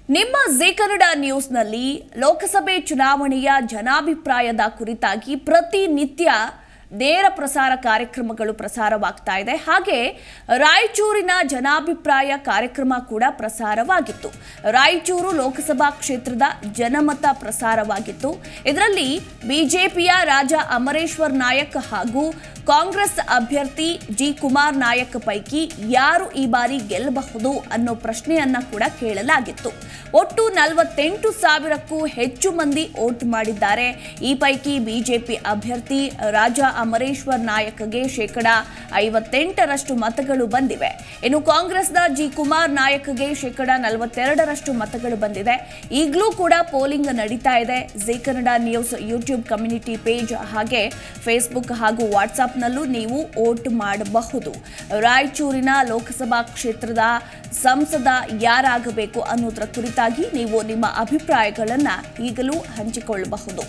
ನಿಮ್ಮ ಜಿ ಕನ್ನಡ ನ್ಯೂಸ್ನಲ್ಲಿ ಲೋಕಸಭೆ ಚುನಾವಣೆಯ ಜನಾಭಿಪ್ರಾಯದ ಕುರಿತಾಗಿ ಪ್ರತಿನಿತ್ಯ ನೇರ ಪ್ರಸಾರ ಕಾರ್ಯಕ್ರಮಗಳು ಪ್ರಸಾರವಾಗ್ತಾ ಇದೆ ಹಾಗೆ ರಾಯಚೂರಿನ ಜನಾಭಿಪ್ರಾಯ ಕಾರ್ಯಕ್ರಮ ಕೂಡ ಪ್ರಸಾರವಾಗಿತ್ತು ರಾಯಚೂರು ಲೋಕಸಭಾ ಕ್ಷೇತ್ರದ ಜನಮತ ಪ್ರಸಾರವಾಗಿತ್ತು ಇದರಲ್ಲಿ ಬಿಜೆಪಿಯ ರಾಜ ಅಮರೇಶ್ವರ್ ನಾಯಕ್ ಹಾಗೂ ಕಾಂಗ್ರೆಸ್ ಅಭ್ಯರ್ಥಿ ಜಿ ಕುಮಾರ್ ನಾಯಕ್ ಪೈಕಿ ಯಾರು ಈ ಬಾರಿ ಗೆಲ್ಲಬಹುದು ಅನ್ನೋ ಪ್ರಶ್ನೆಯನ್ನ ಕೂಡ ಕೇಳಲಾಗಿತ್ತು ಒಟ್ಟು ನಲವತ್ತೆಂಟು ಸಾವಿರಕ್ಕೂ ಹೆಚ್ಚು ಮಂದಿ ವೋಟ್ ಮಾಡಿದ್ದಾರೆ ಈ ಪೈಕಿ ಬಿಜೆಪಿ ಅಭ್ಯರ್ಥಿ ರಾಜ ಅಮರೇಶ್ವರ್ ನಾಯಕ್ಗೆ ಶೇಕಡ ಐವತ್ತೆಂಟರಷ್ಟು ಮತಗಳು ಬಂದಿವೆ ಇನ್ನು ಕಾಂಗ್ರೆಸ್ನ ಜಿ ಕುಮಾರ್ ನಾಯಕ್ಗೆ ಶೇಕಡ ನಲವತ್ತೆರಡರಷ್ಟು ಮತಗಳು ಬಂದಿದೆ ಈಗಲೂ ಕೂಡ ಪೋಲಿಂಗ್ ನಡೀತಾ ಇದೆ Zee Kannada news YouTube community page ಹಾಗೆ ಫೇಸ್ಬುಕ್ ಹಾಗೂ ವಾಟ್ಸಾಪ್ನಲ್ಲೂ ನೀವು ವೋಟ್ ಮಾಡಬಹುದು ರಾಯಚೂರಿನ ಲೋಕಸಭಾ ಕ್ಷೇತ್ರದ ಸಂಸದ ಯಾರಾಗಬೇಕು ಅನ್ನೋದರ ಕುರಿತಾಗಿ ನೀವು ನಿಮ್ಮ ಅಭಿಪ್ರಾಯಗಳನ್ನು ಈಗಲೂ ಹಂಚಿಕೊಳ್ಳಬಹುದು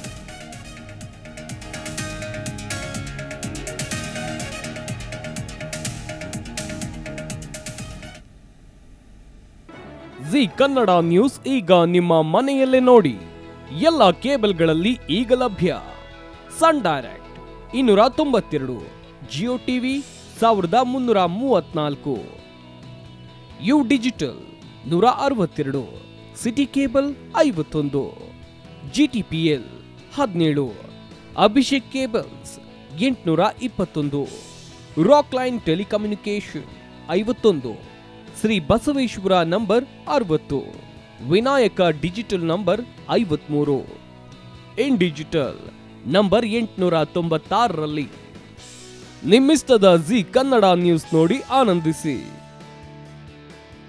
ಜಿ ಕನ್ನಡ ನ್ಯೂಸ್ ಈಗ ನಿಮ್ಮ ಮನೆಯಲ್ಲೇ ನೋಡಿ ಎಲ್ಲ ಕೇಬಲ್ಗಳಲ್ಲಿ ಈಗ ಲಭ್ಯ ಸನ್ ಡೈರೆಕ್ಟ್ ಇನ್ನೂರ ತೊಂಬತ್ತೆರಡು ಜಿಯೋ ಟಿವಿ ಸಾವಿರದ ಮುನ್ನೂರ ಮೂವತ್ನಾಲ್ಕು ಯು ಡಿಜಿಟಲ್ ನೂರ ಅರವತ್ತೆರಡು ಸಿಟಿ ಕೇಬಲ್ ಐವತ್ತೊಂದು ಜಿಟಿಪಿಎಲ್ ಹದಿನೇಳು ಅಭಿಷೇಕ್ ಕೇಬಲ್ಸ್ ಎಂಟುನೂರ ಇಪ್ಪತ್ತೊಂದು ರಾಕ್ ಲೈನ್ ಟೆಲಿಕಮ್ಯುನಿಕೇಶನ್ ಐವತ್ತೊಂದು ಶ್ರೀ ಬಸವೇಶ್ವರ ನಂಬರ್ ಅರವತ್ತು ವಿನಾಯಕ ಡಿಜಿಟಲ್ ನಂಬರ್ ಐವತ್ಮೂರು ಇನ್ ಡಿಜಿಟಲ್ ನಂಬರ್ ಎಂಟುನೂರ ತೊಂಬತ್ತಾರರಲ್ಲಿ ನಿಮ್ಮಿಸ್ತದ ಜಿ ಕನ್ನಡ ನ್ಯೂಸ್ ನೋಡಿ ಆನಂದಿಸಿ